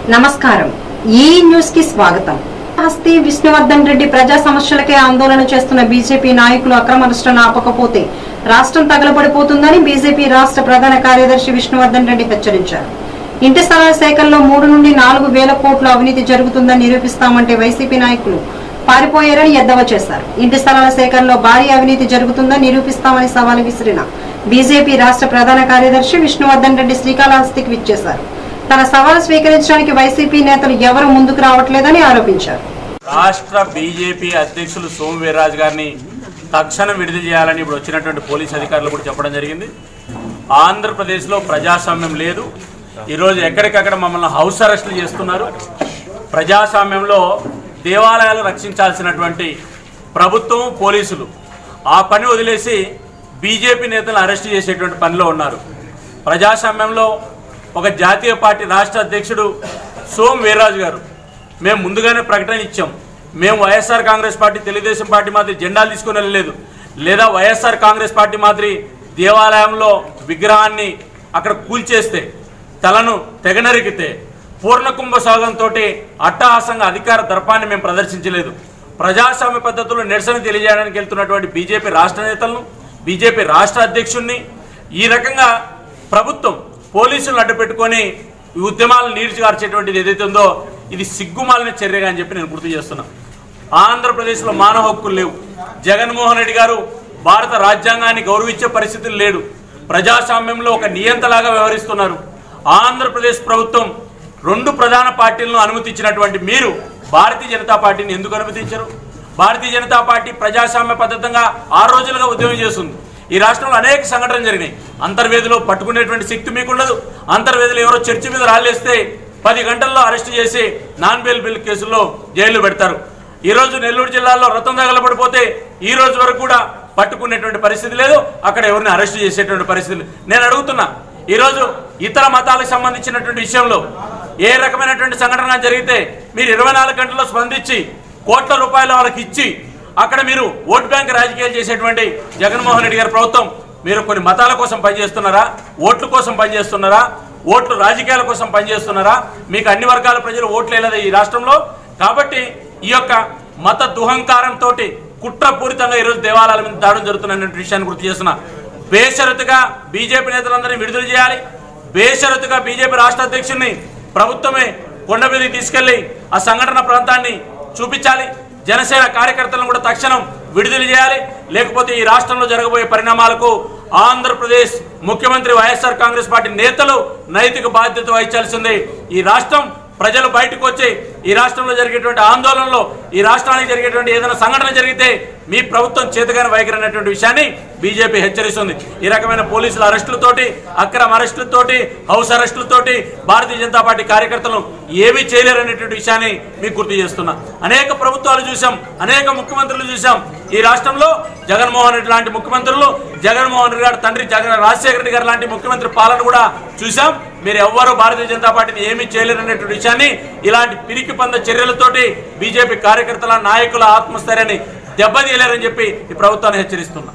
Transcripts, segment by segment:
నమస్కారం ఈ న్యూస్ కి స్వాగతం హస్తి విష్ణువర్ధన్ రెడ్డి ప్రజా సమస్యలకే ఆందోళన చేస్తున్న బీజేపీ నాయకులు అక్రమ అరెస్టులను ఆపకపోతే రాష్ట్రం తగలబడిపోతుందని బీజేపీ రాష్ట్ర ప్రధాన కార్యదర్శి విష్ణువర్ధన్ రెడ్డి హెచ్చరించారు ఇంటి స్థలాల సేకరణలో మూడు నుండి నాలుగు వేల కోట్ల అవినీతి జరుగుతుందని నిరూపిస్తామంటే వైసీపీ నాయకులు పారిపోయారని ఎద్దవ చేశారు ఇంటి స్థలాల సేకరణలో భారీ అవినీతి జరుగుతుందని నిరూపిస్తామని సవాలు విసిరిన బీజేపీ రాష్ట్ర ప్రధాన కార్యదర్శి విష్ణువర్ధన్ రెడ్డి శ్రీకాళహస్తికి విచ్చేశారు తన సవాలు స్వీకరించడానికి వైసీపీ నేతలు ఎవరు ముందుకు రావట్లేదని ఆరోపించారు రాష్ట్ర బీజేపీ అధ్యక్షులు సోము వీర్రాజు గారిని తక్షణం విడుదల చేయాలని ఇప్పుడు వచ్చినటువంటి పోలీస్ అధికారులు కూడా చెప్పడం జరిగింది ఆంధ్రప్రదేశ్లో ప్రజాస్వామ్యం లేదు ఈరోజు ఎక్కడికక్కడ మమ్మల్ని హౌస్ అరెస్టులు చేస్తున్నారు ప్రజాస్వామ్యంలో దేవాలయాలు రక్షించాల్సినటువంటి ప్రభుత్వం పోలీసులు ఆ పని వదిలేసి బీజేపీ నేతలను అరెస్ట్ చేసేటువంటి పనిలో ఉన్నారు ప్రజాస్వామ్యంలో ఒక జాతీయ పార్టీ రాష్ట్ర అధ్యక్షుడు సోమ్ వీర్రాజు గారు మేము ముందుగానే ప్రకటన ఇచ్చాం మేము వైఎస్ఆర్ కాంగ్రెస్ పార్టీ తెలుగుదేశం పార్టీ మాదిరి జెండాలు తీసుకుని వెళ్ళలేదు లేదా వైఎస్ఆర్ కాంగ్రెస్ పార్టీ మాదిరి దేవాలయంలో విగ్రహాన్ని అక్కడ కూల్చేస్తే తలను తెగనరికితే పూర్ణ కుంభ సాగంతో అట్టహాసంగా అధికార దర్పాన్ని మేము ప్రదర్శించలేదు ప్రజాస్వామ్య పద్ధతుల్లో నిరసన తెలియజేయడానికి వెళ్తున్నటువంటి బీజేపీ రాష్ట్ర నేతలను బీజేపీ రాష్ట్ర అధ్యక్షుడిని ఈ రకంగా ప్రభుత్వం పోలీసులను అడ్డుపెట్టుకొని ఈ ఉద్యమాలను నీర్చిగార్చేటువంటిది ఏదైతే ఉందో ఇది సిగ్గుమాలిన చర్యగా అని చెప్పి నేను గుర్తు చేస్తున్నా ఆంధ్రప్రదేశ్లో మానవ హక్కులు లేవు జగన్మోహన్ రెడ్డి గారు భారత రాజ్యాంగాన్ని గౌరవించే పరిస్థితులు లేడు ప్రజాస్వామ్యంలో ఒక నియంతలాగా వ్యవహరిస్తున్నారు ఆంధ్రప్రదేశ్ ప్రభుత్వం రెండు ప్రధాన పార్టీలను అనుమతించినటువంటి మీరు భారతీయ జనతా పార్టీని ఎందుకు అనుమతించరు భారతీయ జనతా పార్టీ ప్రజాస్వామ్య పద్ధతంగా ఆరు రోజులుగా ఉద్యమం చేస్తుంది ఈ రాష్ట్రంలో అనేక సంఘటనలు జరిగినాయి అంతర్వేదిలో పట్టుకునేటువంటి శక్తి మీకుండదు అంతర్వేదిలో ఎవరో చర్చి మీద రాళ్ళేస్తే పది గంటల్లో అరెస్ట్ చేసి నాన్ బెయిల్ బిల్ కేసుల్లో జైలు పెడతారు ఈ రోజు నెల్లూరు జిల్లాలో రతం తగలబడిపోతే ఈ రోజు వరకు కూడా పట్టుకునేటువంటి పరిస్థితి లేదు అక్కడ ఎవరిని అరెస్ట్ చేసేటువంటి పరిస్థితి లేదు. నేను అడుగుతున్నా ఈ రోజు ఇతర మతాలకు సంబంధించినటువంటి విషయంలో ఏ రకమైనటువంటి సంఘటన జరిగితే మీరు ఇరవై నాలుగు గంటల్లో స్పందించి కోట్ల రూపాయలు వాళ్ళకి ఇచ్చి అక్కడ మీరు ఓట్ బ్యాంక్ రాజకీయాలు చేసేటువంటి జగన్మోహన్ రెడ్డి గారి ప్రభుత్వం మీరు కొన్ని మతాల కోసం పనిచేస్తున్నారా ఓట్ల కోసం పనిచేస్తున్నారా ఓట్లు రాజకీయాల కోసం పనిచేస్తున్నారా మీకు అన్ని వర్గాల ప్రజలు ఓట్లు వేయలేదా ఈ రాష్ట్రంలో కాబట్టి ఈ యొక్క మత దుహంకారంతో కుట్రపూరితంగా ఈరోజు దేవాలయాల మీద దాడులు జరుగుతున్న విషయాన్ని గుర్తు చేస్తున్నా బేషరతుగా బీజేపీ నేతలందరినీ విడుదల చేయాలి బేషరతుగా బీజేపీ రాష్ట్ర అధ్యక్షుడిని ప్రభుత్వమే కొండ మీదకి తీసుకెళ్లి ఆ సంఘటన ప్రాంతాన్ని చూపించాలి జనసేన కార్యకర్తలను కూడా తక్షణం విడుదల చేయాలి లేకపోతే ఈ రాష్ట్రంలో జరగబోయే పరిణామాలకు ఆంధ్రప్రదేశ్ ముఖ్యమంత్రి వైఎస్ఆర్ కాంగ్రెస్ పార్టీ నేతలు నైతిక బాధ్యత వహించాల్సింది ఈ రాష్ట్రం ప్రజలు బయటకు వచ్చి ఈ రాష్ట్రంలో జరిగేటువంటి ఆందోళనలో ఈ రాష్ట్రానికి జరిగేటువంటి ఏదైనా సంఘటన జరిగితే మీ ప్రభుత్వం చేతగాని వైఖరి అనేటువంటి విషయాన్ని బీజేపీ హెచ్చరిస్తుంది ఈ రకమైన పోలీసుల అరెస్టులతోటి అక్రమ అరెస్టులతోటి హౌస్ అరెస్టులతోటి భారతీయ జనతా పార్టీ కార్యకర్తలు ఏమీ చేయలేరనేటువంటి విషయాన్ని మీకు గుర్తు చేస్తున్నా అనేక ప్రభుత్వాలు చూసాం అనేక ముఖ్యమంత్రులు చూసాం ఈ రాష్ట్రంలో జగన్మోహన్ రెడ్డి లాంటి ముఖ్యమంత్రులు జగన్మోహన్ రెడ్డి గారి తండ్రి జగన్ రాజశేఖర రెడ్డి గారు లాంటి ముఖ్యమంత్రి పాలన కూడా చూసాం మీరు ఎవ్వరూ భారతీయ జనతా పార్టీని ఏమీ చేయలేరనేటువంటి విషయాన్ని ఇలాంటి పిరికి పంద చర్యలతోటి బీజేపీ కార్యకర్తల నాయకుల ఆత్మస్థైర్యాన్ని దెబ్బతీయలేరని చెప్పి ఈ ప్రభుత్వాన్ని హెచ్చరిస్తున్నా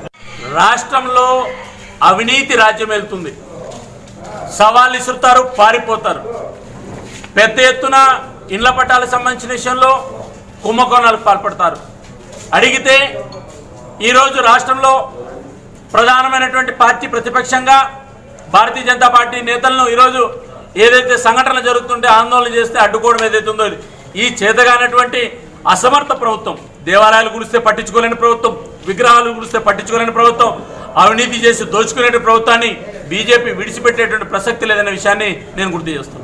రాష్ట్రంలో అవినీతి రాజ్యం వెళ్తుంది సవాళ్ళు ఇసురుతారు పారిపోతారు పెద్ద ఎత్తున ఇండ్ల పట్టాలకు సంబంధించిన విషయంలో కుంభకోణాలకు పాల్పడతారు అడిగితే ఈరోజు రాష్ట్రంలో ప్రధానమైనటువంటి పార్టీ ప్రతిపక్షంగా భారతీయ జనతా పార్టీ నేతలను ఈరోజు ఏదైతే సంఘటనలు జరుగుతుంటే ఆందోళన చేస్తే అడ్డుకోవడం ఏదైతే ఉందో ఇది. ఈ చేతగానటువంటి అసమర్థ ప్రభుత్వం దేవాలయాలు గురిస్తే పట్టించుకోలేని ప్రభుత్వం విగ్రహాలు గురిస్తే పట్టించుకోలేని ప్రభుత్వం అవినీతి చేసి దోచుకునే ప్రభుత్వాన్ని బీజేపీ విడిచిపెట్టేటువంటి ప్రసక్తి లేదనే విషయాన్ని నేను గుర్తు చేస్తున్నాను